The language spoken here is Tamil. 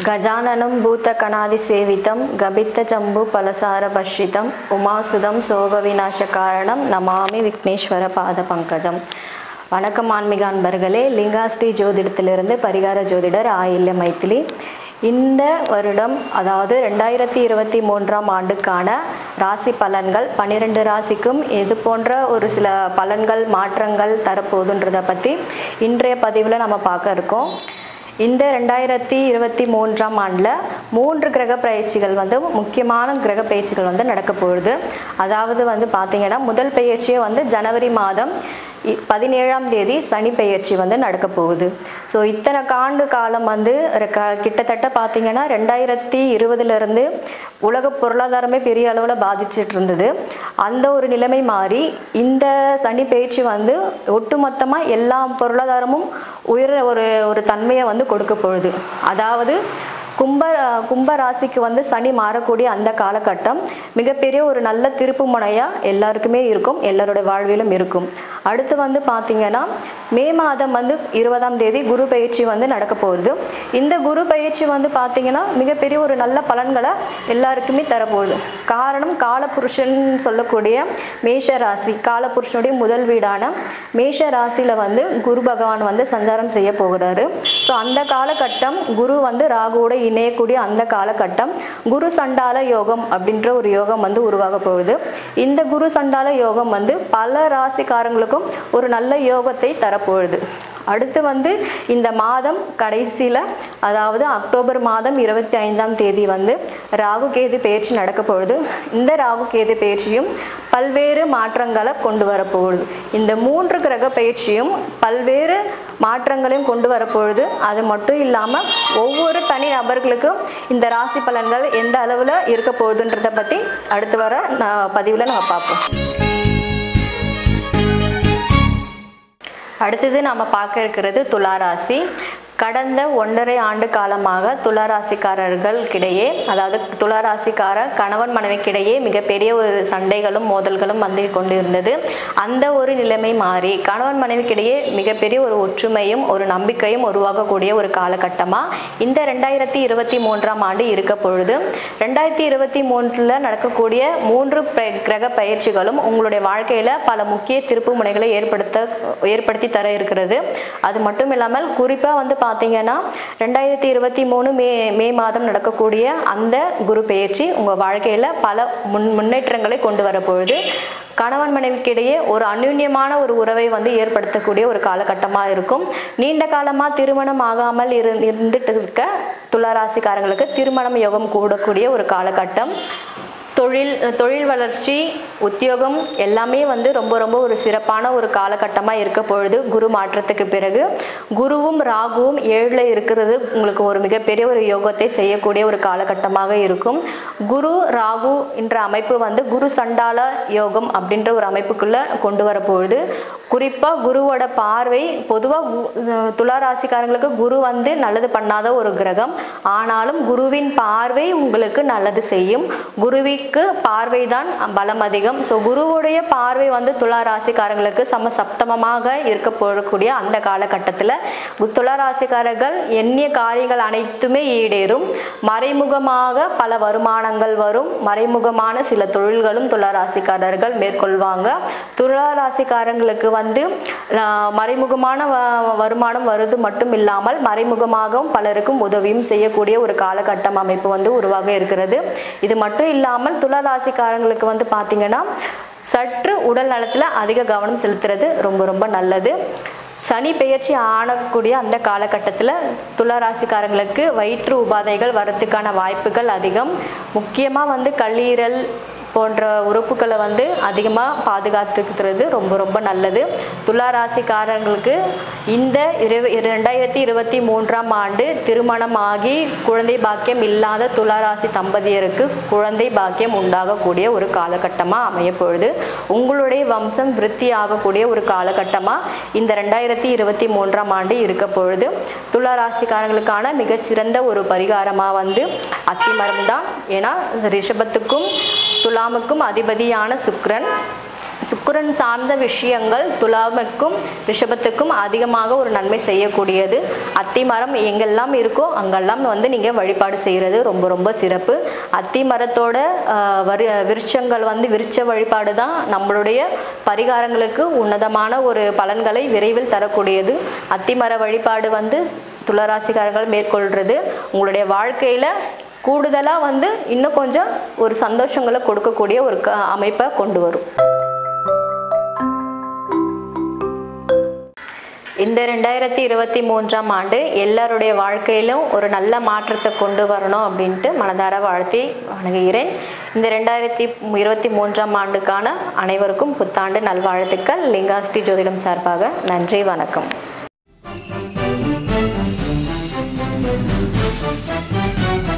गजाननं भूतकणादिसेवितं गभित्तजम्बुफलसारभक्षितम् उमासुदं சோகவிநாசகாரணம் நமாமி விக்னேஸ்வர பாத பங்கஜம் வணக்கம் ஆன்மீக அன்பர்களே லிங்காஸ்ரீ ஜோதிடத்திலிருந்து பரிகார ஜோதிடர் ஆயில்ய மைத்திலி இந்த வருடம் அதாவது ரெண்டாயிரத்தி இருபத்தி மூன்றாம் ஆண்டுக்கான ராசி பலன்கள் பன்னிரெண்டு ராசிக்கும் எது போன்ற ஒரு சில பலன்கள் மாற்றங்கள் தரப்போகுதுன்றதை பற்றி இன்றைய பதிவில் நம்ம பார்க்க இருக்கோம் இந்த ரெண்டாயிரத்தி இருபத்தி மூன்றாம் ஆண்டில் மூன்று கிரக பயிற்சிகள் வந்து முக்கியமான கிரக பயிற்சிகள் வந்து நடக்க போகுது அதாவது வந்து பார்த்தீங்கன்னா முதல் பயிற்சியே வந்து ஜனவரி மாதம் இ- பதினேழாம் தேதி சனி பெயர்ச்சி வந்து நடக்க போகுது ஸோ இத்தனை காண்டு காலம் வந்து ஒரு க- கிட்டத்தட்ட பார்த்தீங்கன்னா ரெண்டாயிரத்தி இருபதுலேருந்து உலக பொருளாதாரமே பெரிய அளவில் பாதிச்சிட்டு இருந்தது அந்த ஒரு நிலைமை மாறி இந்த சனி பெயர்ச்சி வந்து ஒட்டுமொத்தமாக எல்லா பொருளாதாரமும் உயர ஒரு ஒரு தன்மையை வந்து கொடுக்க போகுது அதாவது கும்ப கும்ப ராசிக்கு வந்து சனி மாறக்கூடிய அந்த காலகட்டம் மிகப்பெரிய ஒரு நல்ல திருப்பு முனையாக எல்லாருக்குமே இருக்கும் எல்லாரோட வாழ்விலும் இருக்கும் அடுத்து வந்து பார்த்தீங்கன்னா மே மாதம் வந்து இருபதாம் தேதி குரு பயிற்சி வந்து நடக்க போகுது இந்த குரு பயிற்சி வந்து பார்த்தீங்கன்னா மிகப்பெரிய ஒரு நல்ல பலன்களை எல்லாருக்குமே தரப்போகுது காரணம் காலபுருஷன் சொல்லக்கூடிய மேஷ ராசி காலபுருஷனுடைய முதல் வீடான மேஷ ராசியில் வந்து குரு பகவான் வந்து சஞ்சாரம் செய்ய போகிறாரு ஸோ அந்த காலகட்டம் குரு வந்து ராகுவோட இணையக்கூடிய அந்த காலகட்டம் குரு சண்டால யோகம் அப்படின்ற ஒரு யோகம் வந்து உருவாக போகுது இந்த குரு சண்டால யோகம் வந்து பல ராசிக்காரங்களுக்கும் ஒரு நல்ல யோகத்தை தரப்போகுது அடுத்து வந்து இந்த மாதம் கடைசியில் அதாவது அக்டோபர் மாதம் இருபத்தி ஐந்தாம் தேதி வந்து ராகு கேது பயிற்சி நடக்க போகுது இந்த ராகு கேது பயிற்சியும் பல்வேறு மாற்றங்களை கொண்டு வரப்போகுது இந்த மூன்று கிரக பயிற்சியும் பல்வேறு மாற்றங்களையும் கொண்டு வரப்போகுது அது மட்டும் இல்லாமல் ஒவ்வொரு தனி நபர்களுக்கும் இந்த ராசி பலன்கள் எந்த அளவில் இருக்க போகுதுன்றதை பற்றி அடுத்து வர பதிவில் நம்ம பார்ப்போம் அடுத்தது நம்ம பார்க்க இருக்கிறது துளாராசி கடந்த ஒன்றரை ஆண்டு காலமாக துளாராசிக்காரர்களுக்கிடையே அதாவது துளாராசிக்கார கணவன் மனைவிக்கிடையே மிகப்பெரிய ஒரு சண்டைகளும் மோதல்களும் வந்து கொண்டு இருந்தது அந்த ஒரு நிலைமை மாறி கணவன் மனைவிக்கிடையே மிகப்பெரிய ஒரு ஒற்றுமையும் ஒரு நம்பிக்கையும் உருவாகக்கூடிய ஒரு காலகட்டமாக இந்த ரெண்டாயிரத்தி இருபத்தி மூன்றாம் ஆண்டு இருக்க பொழுது ரெண்டாயிரத்தி இருபத்தி மூன்றில் நடக்கக்கூடிய மூன்று ப- கிரக பயிற்சிகளும் உங்களுடைய வாழ்க்கையில் பல முக்கிய திருப்பு முனைகளை ஏற்படுத்த ஏற்படுத்தி தர இருக்கிறது அது மட்டும் இல்லாமல் குறிப்பாக வந்து பார்த்தீங்கன்னா ரெண்டாயிரத்தி இருபத்தி மூணு மே மே மாதம் நடக்கக்கூடிய அந்த குரு பெயர்ச்சி உங்கள் வாழ்க்கையில் பல முன் முன்னேற்றங்களை கொண்டு வரப்போகுது கணவன் மனைவிக்கிடையே ஒரு அந்யுன்யமான ஒரு உறவை வந்து ஏற்படுத்தக்கூடிய ஒரு காலகட்டமாக இருக்கும் நீண்ட காலமாக திருமணம் ஆகாமல் இரு இருந்துட்டு இருக்க துளாராசிக்காரங்களுக்கு திருமணம் யோகம் கூடக்கூடிய ஒரு காலகட்டம் தொழில் தொழில் வளர்ச்சி உத்தியோகம் எல்லாமே வந்து ரொம்ப ரொம்ப ஒரு சிறப்பான ஒரு காலகட்டமாக இருக்க பொழுது குரு மாற்றத்துக்கு பிறகு குருவும் ராகுவும் ஏழில் இருக்கிறது உங்களுக்கு ஒரு மிகப்பெரிய ஒரு யோகத்தை செய்யக்கூடிய ஒரு காலகட்டமாக இருக்கும் குரு ராகு என்ற அமைப்பு வந்து குரு சண்டால யோகம் அப்படின்ற ஒரு அமைப்புக்குள்ளே கொண்டு வரப்பொழுது குறிப்பாக குருவோட பார்வை பொதுவாக துளாராசிக்காரங்களுக்கு குரு வந்து நல்லது பண்ணாத ஒரு கிரகம் ஆனாலும் குருவின் பார்வை உங்களுக்கு நல்லது செய்யும் குருவிக்கு பார்வை தான் பலம் அதிகம் ஸோ குருவுடைய பார்வை வந்து துலா ராசிக்காரங்களுக்கு சம சப்தமமாக இருக்க போகக்கூடிய அந்த காலகட்டத்தில் துலா ராசிக்காரர்கள் எண்ணிய காரியங்கள் அனைத்துமே ஈடேறும் மறைமுகமாக பல வருமானங்கள் வரும் மறைமுகமான சில தொழில்களும் துலா ராசிக்காரர்கள் மேற்கொள்வாங்க துலா ராசிக்காரங்களுக்கு வந்து ஆஹ், மறைமுகமான வ- வருமானம் வருது மட்டும் இல்லாமல் மறைமுகமாகவும் பலருக்கும் உதவியும் செய்யக்கூடிய ஒரு காலகட்டம் அமைப்பு வந்து உருவாக இருக்கிறது இது மட்டும் இல்லாமல் துலா ராசிக்காரங்களுக்கு வந்து பார்த்தீங்கன்னா சற்று உடல் நலத்தில் அதிக கவனம் செலுத்துறது ரொம்ப ரொம்ப நல்லது சனி பெயர்ச்சி ஆனக்கூடிய அந்த காலகட்டத்தில் துளாராசிக்காரங்களுக்கு வயிற்று உபாதைகள் வரத்துக்கான வாய்ப்புகள் அதிகம் முக்கியமாக வந்து கல்லீரல் போன்ற உறுப்புகளை வந்து அதிகமாக பாதுகாத்துக்கிறது ரொம்ப ரொம்ப நல்லது துலா ராசிக்காரங்களுக்கு இந்த இரு ரெண்டாயிரத்தி இருபத்தி மூன்றாம் ஆண்டு திருமணமாகி குழந்தை பாக்கியம் இல்லாத துலா ராசி தம்பதியருக்கு குழந்தை பாக்கியம் உண்டாகக்கூடிய ஒரு காலகட்டமாக அமைய பொழுது உங்களுடைய வம்சம் விருத்தி ஆகக்கூடிய ஒரு காலகட்டமாக இந்த ரெண்டாயிரத்தி இருபத்தி மூன்றாம் ஆண்டு இருக்க பொழுது துலா ராசிக்காரங்களுக்கான மிகச்சிறந்த ஒரு பரிகாரமாக வந்து அத்திமரம் தான் ஏன்னா ரிஷபத்துக்கும் துலாமுக்கும் அதிபதியான சுக்கிரன் சுக்கிரன் சார்ந்த விஷயங்கள் துலாமுக்கும் ரிஷபத்துக்கும் அதிகமாக ஒரு நன்மை செய்யக்கூடியது அத்தி மரம் எங்கெல்லாம் இருக்கோ அங்கெல்லாம் வந்து நீங்கள் வழிபாடு செய்கிறது ரொம்ப ரொம்ப சிறப்பு அத்தி மரத்தோட ஆஹ், வரி விருட்சங்கள் வந்து விருட்ச வழிபாடு தான் நம்மளுடைய பரிகாரங்களுக்கு உன்னதமான ஒரு பலன்களை விரைவில் தரக்கூடியது அத்திமர வழிபாடு வந்து துளராசிக்காரர்கள் மேற்கொள்கிறது உங்களுடைய வாழ்க்கையில் கூடுதலாக வந்து இன்னும் கொஞ்சம் ஒரு சந்தோஷங்களை கொடுக்கக்கூடிய ஒரு க அமைப்பை கொண்டு வரும் இந்த ரெண்டாயிரத்தி இருபத்தி மூன்றாம் ஆண்டு எல்லாருடைய வாழ்க்கையிலும் ஒரு நல்ல மாற்றத்தை கொண்டு வரணும் அப்படின்ட்டு மனதார வாழ்த்தி வணங்குகிறேன் இந்த ரெண்டாயிரத்தி இருபத்தி மூன்றாம் ஆண்டுக்கான அனைவருக்கும் புத்தாண்டு நல்வாழ்த்துக்கள் லிங்காஸ்ரீ ஜோதிடம் சார்பாக நன்றி வணக்கம் Thank you.